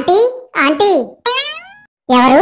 aunty aunty ఎవరు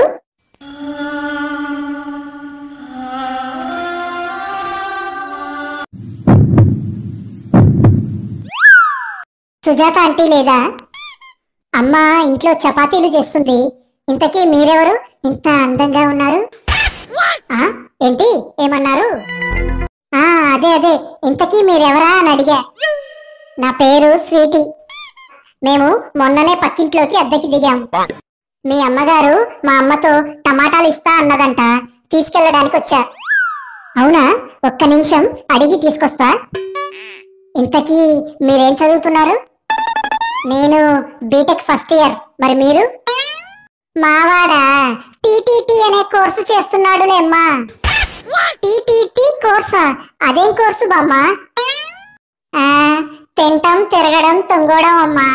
Sujatha aunty లేదా అమ్మ ఇంట్లో చపాతీలు చేస్తుంది ఇంతకీ మీరెవరు ఇంత అందంగా ఉన్నారు ఆ ఏంటి ఏమన్నారు ఆ అదే అదే ఇంతకీ మీరెవరా అని అడిగా నా పేరు స్వీటీ మేము మొన్ననే పక్కింట్లోకి అద్దెకి దిగాం మీ అమ్మగారు మా అమ్మతో టమాటాలు ఇస్తా అన్నదంట తీసుకెళ్ళడానికి వచ్చా అవునా ఒక్క నిమిషం అడిగి తీసుకొస్తా ఇంతకీ మీరేం చదువుతున్నారు నేను బీటెక్ ఫస్ట్ ఇయర్ మరి మీరు మావాడా టీటీటీ అనే కోర్సు చేస్తున్నాడులే అమ్మా టీటీటీ కోర్సా అదేం కోర్సు బామ్మ ఆ, తింటం తిరగడం తొంగడం అమ్మా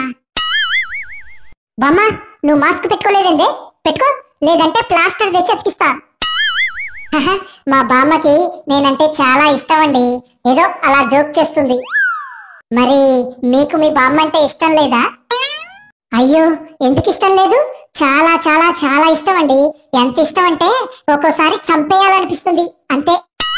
బామ్మ నువ్వు మాస్క్ పెట్టుకోలేదండి పెట్టుకో లేదంటే ప్లాస్టర్ తెచ్చి అతికిస్తా హహ, మా బామ్మకి నేనంటే చాలా ఇష్టం అండి ఏదో అలా జోక్ చేస్తుంది మరి మీకు మీ బామ్మ అంటే ఇష్టం లేదా అయ్యో ఎందుకు ఇష్టం లేదు చాలా చాలా చాలా ఇష్టం అండి ఎంత ఇష్టం అంటే ఒక్కోసారి చంపేయాలనిపిస్తుంది అంతే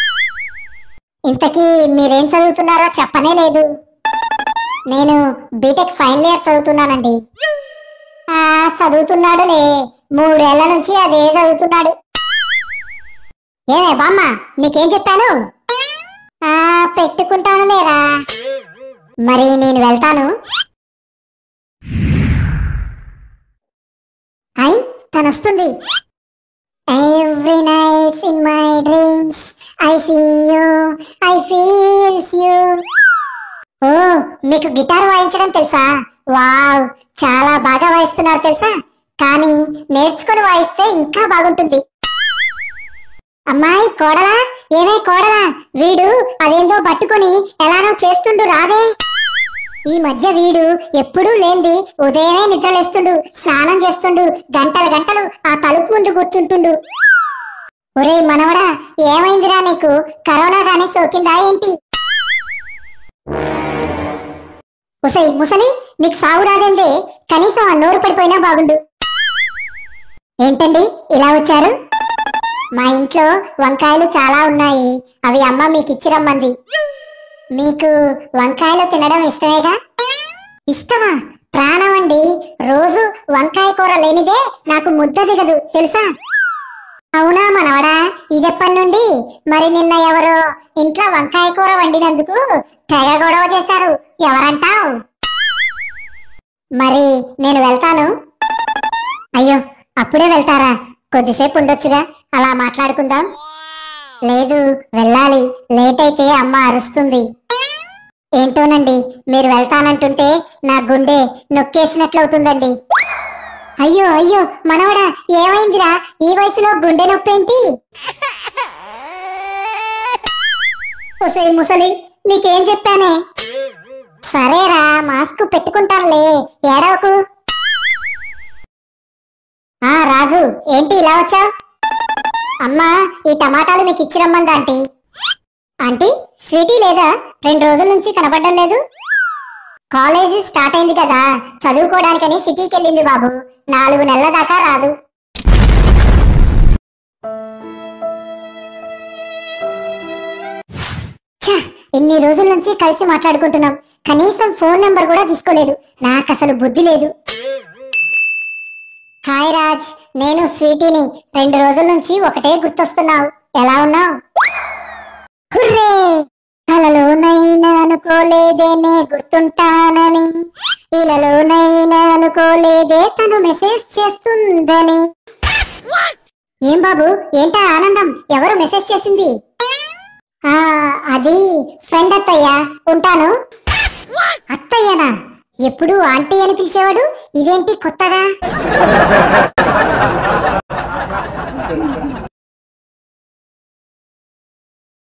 ఇంతకీ మీరేం చదువుతున్నారో చెప్పనే లేదు నేను బీటెక్ ఫైనల్ ఇయర్ చదువుతున్నానండి ఆ చదువుతున్నాడులే మూడేళ్ల నుంచి అదే చదువుతున్నాడు ఏమే బామ్మ నీకేం చెప్పాను ఆ పెట్టుకుంటాను లేరా మరి నేను వెళ్తాను ఐ తను వస్తుంది every night in my dreams I see you I feels you oh మీకు గిటార్ వాయించడం తెలుసా వావ్ చాలా బాగా వాయిస్తున్నారు తెలుసా కానీ నేర్చుకుని వాయిస్తే ఇంకా బాగుంటుంది అమ్మాయి కోడలా ఏమే కోడలా వీడు అదేందో పట్టుకొని ఎలానో చేస్తుండు రావే ఈ మధ్య వీడు ఎప్పుడూ లేంది ఉదయమే నిద్రలేస్తుండు స్నానం చేస్తుండు గంటల గంటలు ఆ తలుపు ముందు కూర్చుంటుండు ఒరే మనవడా ఏమైందిరా నీకు కరోనా గానీ సోకిందా ఏంటి ఉసై ముసలి నీకు సాగు రాదేందే కనీసం ఆ నోరు పడిపోయినా బాగుండు ఏంటండి ఇలా వచ్చారు మా ఇంట్లో వంకాయలు చాలా ఉన్నాయి అవి అమ్మ మీకు ఇచ్చి రమ్మంది మీకు వంకాయలు తినడం ఇష్టమేగా ఇష్టమా ప్రాణం అండి రోజు వంకాయ కూర లేనిదే నాకు ముద్ద దిగదు తెలుసా అవునా మనవడా ఇదెప్పటి నుండి మరి నిన్న ఎవరో ఇంట్లో వంకాయ కూర వండినందుకు తెగ గొడవ చేశారు ఎవరంటావు మరి నేను వెళ్తాను అయ్యో అప్పుడే వెళ్తారా కొద్దిసేపు ఉండొచ్చుగా అలా మాట్లాడుకుందాం లేదు వెళ్ళాలి లేట్ అయితే అమ్మ అరుస్తుంది ఏంటోనండి మీరు వెళ్తానంటుంటే నా గుండె నొక్కేసినట్లవుతుందండి అయ్యో అయ్యో మనవడా ఏమైందిరా ఈ వయసులో గుండె నొప్పేంటి ఒసే ముసలి నీకేం చెప్పానే సరేరా మాస్క్ పెట్టుకుంటానులే ఏడవకు ఆ రాజు ఏంటి ఇలా వచ్చావు అమ్మా ఈ టమాటాలు మీకు ఇచ్చిరమ్మంది ఆంటీ ఆంటీ స్వీటీ లేదా రెండు రోజుల నుంచి కనపడడం లేదు కాలేజీ స్టార్ట్ అయింది కదా చదువుకోవడానికని సిటీకి వెళ్ళింది బాబు నాలుగు నెలల దాకా రాదు ఛ, ఇన్ని రోజుల నుంచి కలిసి మాట్లాడుకుంటున్నాం కనీసం ఫోన్ నెంబర్ కూడా తీసుకోలేదు నాకు అసలు బుద్ధి లేదు హాయ్ రాజ్ నేను స్వీటీని రెండు రోజుల నుంచి ఒకటే గుర్తొస్తున్నావు ఎలా ఉన్నావు హుర్రే కలలోనైనా అనుకోలేదేనే గుర్తుంటానని ఇలాలోనైనా అనుకోలేదే తను మెసేజ్ చేస్తుందని ఏం బాబు ఏంటా ఆనందం ఎవరు మెసేజ్ చేసింది ఆ అది ఫ్రెండ్ అత్తయ్య ఉంటాను అత్తయ్యనా ఎప్పుడు ఆంటీ అని పిలిచేవాడు ఇదేంటి కొత్తగా